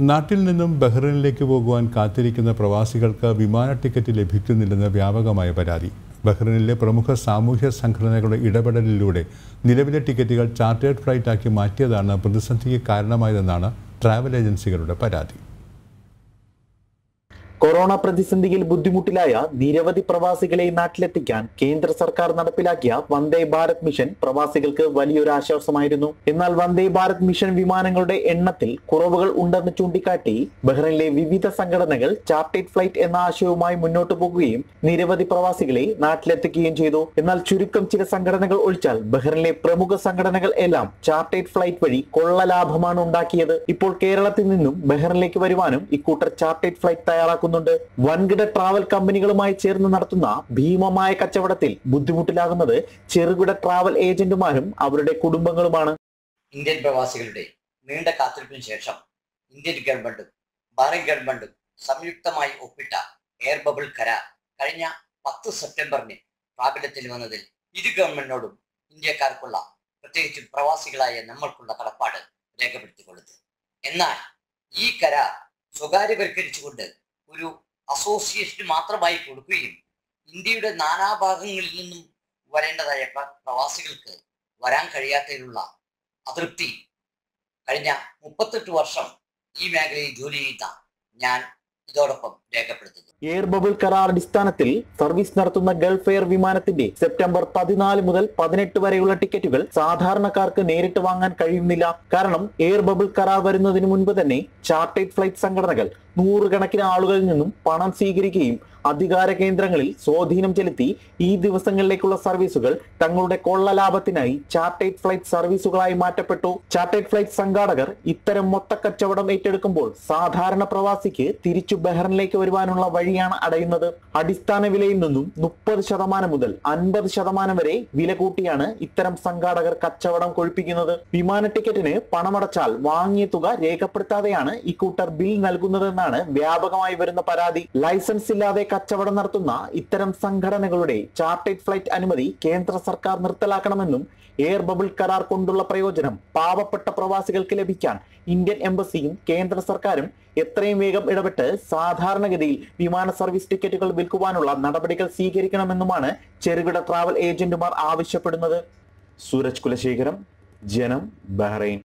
നാട്ടിൽ നിന്നും ബഹ്റൈനിലേക്ക് പോകുവാൻ കാത്തിരിക്കുന്ന പ്രവാസികൾക്ക് വിമാന ടിക്കറ്റ് ലഭിക്കുന്നില്ലെന്ന് വ്യാപകമായ പരാതി ബഹ്റൈനിലെ പ്രമുഖ സാമൂഹ്യ സംഘടനകളുടെ ഇടപെടലിലൂടെ നിലവിലെ ടിക്കറ്റുകൾ ചാർട്ടേഡ് ഫ്ലൈറ്റാക്കി മാറ്റിയതാണ് പ്രതിസന്ധിക്ക് കാരണമായതെന്നാണ് ട്രാവൽ ഏജൻസികളുടെ പരാതി കൊറോണ പ്രതിസന്ധിയിൽ ബുദ്ധിമുട്ടിലായ നിരവധി പ്രവാസികളെ നാട്ടിലെത്തിക്കാൻ കേന്ദ്ര സർക്കാർ നടപ്പിലാക്കിയ വന്ദേ ഭാരത് മിഷൻ പ്രവാസികൾക്ക് വലിയൊരു ആശ്വാസമായിരുന്നു എന്നാൽ വന്ദേ ഭാരത് മിഷൻ വിമാനങ്ങളുടെ എണ്ണത്തിൽ കുറവുകൾ ഉണ്ടെന്ന് ചൂണ്ടിക്കാട്ടി ബഹ്റൈനിലെ വിവിധ സംഘടനകൾ ചാർട്ടേഡ് ഫ്ലൈറ്റ് എന്ന ആശയവുമായി മുന്നോട്ട് പോകുകയും നിരവധി പ്രവാസികളെ നാട്ടിലെത്തിക്കുകയും ചെയ്തു എന്നാൽ ചുരുക്കം ചില സംഘടനകൾ ഒഴിച്ചാൽ ബഹ്റൈനിലെ പ്രമുഖ സംഘടനകൾ എല്ലാം ചാർട്ടേഡ് ഫ്ലൈറ്റ് വഴി കൊള്ള ലാഭമാണ് ഉണ്ടാക്കിയത് ഇപ്പോൾ കേരളത്തിൽ നിന്നും ബഹ്റൈനിലേക്ക് വരുവാനും ഇക്കൂട്ടർ ചാർട്ടേഡ് ഫ്ലൈറ്റ് തയ്യാറാക്കുന്നുണ്ട് വൻകിട ട്രാവൽ കമ്പനികളുമായി ചേർന്ന് നടത്തുന്ന ഭീമമായ കച്ചവടത്തിൽ ബുദ്ധിമുട്ടിലാകുന്നത് ചെറുകിട ട്രാവൽ ഏജന്റുമാരും അവരുടെ കുടുംബങ്ങളുമാണ് ഇന്ത്യൻ പ്രവാസികളുടെ നീണ്ട കാത്തിരിപ്പിന് ശേഷം ഇന്ത്യൻ ഗവൺമെന്റും ബഹ്റൈൻ ഗവൺമെന്റും സംയുക്തമായി ഒപ്പിട്ട എയർ ബബിൾ കരാർ കഴിഞ്ഞ പത്ത് സെപ്റ്റംബറിന് പ്രാബല്യത്തിൽ വന്നതിൽ ഇരു ഗവൺമെന്റിനോടും ഇന്ത്യക്കാർക്കുള്ള പ്രത്യേകിച്ചും പ്രവാസികളായ നമ്മൾക്കുള്ള കടപ്പാട് രേഖപ്പെടുത്തിക്കൊള്ളുന്നത് എന്നാൽ ഈ കരാർ സ്വകാര്യവൽക്കരിച്ചുകൊണ്ട് ഒരു അസോസിയേഷന് മാത്രമായി കൊടുക്കുകയും ഇന്ത്യയുടെ നാനാഭാഗങ്ങളിൽ നിന്നും വരേണ്ടതായ പ്ര- പ്രവാസികൾക്ക് വരാൻ കഴിയാത്തതിലുള്ള അതൃപ്തി കഴിഞ്ഞ മുപ്പത്തെട്ട് വർഷം ഈ മേഖലയിൽ ജോലി ചെയ്യുന്ന ഞാൻ ഇതോടൊപ്പം രേഖപ്പെടുത്തുന്നു എയർ ബബിൾ കരാർ അടിസ്ഥാനത്തിൽ സർവീസ് നടത്തുന്ന ഗൾഫ് എയർ വിമാനത്തിന്റെ സെപ്റ്റംബർ പതിനാല് മുതൽ പതിനെട്ട് വരെയുള്ള ടിക്കറ്റുകൾ സാധാരണക്കാർക്ക് നേരിട്ട് വാങ്ങാൻ കഴിയുന്നില്ല കാരണം എയർ ബബിൾ കരാർ വരുന്നതിന് മുൻപ് തന്നെ ചാർട്ടേഡ് ഫ്ലൈറ്റ് സംഘടനകൾ നൂറുകണക്കിന് ആളുകളിൽ നിന്നും പണം സ്വീകരിക്കുകയും അധികാര കേന്ദ്രങ്ങളിൽ സ്വാധീനം ചെലുത്തി ഈ ദിവസങ്ങളിലേക്കുള്ള സർവീസുകൾ തങ്ങളുടെ കൊള്ള ലാഭത്തിനായി ചാർട്ടേഡ് ഫ്ലൈറ്റ് സർവീസുകളായി മാറ്റപ്പെട്ടു ചാർട്ടേഡ് ഫ്ലൈറ്റ് സംഘാടകർ ഇത്തരം മൊത്തക്കച്ചവടം ഏറ്റെടുക്കുമ്പോൾ സാധാരണ പ്രവാസിക്ക് തിരിച്ചു ബഹ്റിനിലേക്ക് വരുവാനുള്ള വഴിയാണ് അടയുന്നത് അടിസ്ഥാന വിലയിൽ നിന്നും മുപ്പത് ശതമാനം മുതൽ അൻപത് ശതമാനം വരെ വില കൂട്ടിയാണ് ഇത്തരം സംഘാടകർ കച്ചവടം കൊഴിപ്പിക്കുന്നത് വിമാന ടിക്കറ്റിന് പണമടച്ചാൽ വാങ്ങിയ തുക രേഖപ്പെടുത്താതെയാണ് ഇക്കൂട്ടർ ബിൽ നൽകുന്നതെന്നാണ് വ്യാപകമായി വരുന്ന പരാതി ലൈസൻസ് ഇല്ലാതെ കച്ചവടം നടത്തുന്ന ഇത്തരം സംഘടനകളുടെ ചാർട്ടേഡ് ഫ്ലൈറ്റ് അനുമതി കേന്ദ്ര സർക്കാർ നിർത്തലാക്കണമെന്നും എയർ ബബിൾ കരാർ കൊണ്ടുള്ള പ്രയോജനം പാവപ്പെട്ട പ്രവാസികൾക്ക് ലഭിക്കാൻ ഇന്ത്യൻ എംബസിയും കേന്ദ്ര സർക്കാരും എത്രയും വേഗം ഇടപെട്ട് സാധാരണഗതിയിൽ വിമാന സർവീസ് ടിക്കറ്റുകൾ വിൽക്കുവാനുള്ള നടപടികൾ സ്വീകരിക്കണമെന്നുമാണ് ചെറുകിട ട്രാവൽ ഏജന്റുമാർ ആവശ്യപ്പെടുന്നത് സൂരജ് കുലശേഖരം ജനം ബഹ്റൈൻ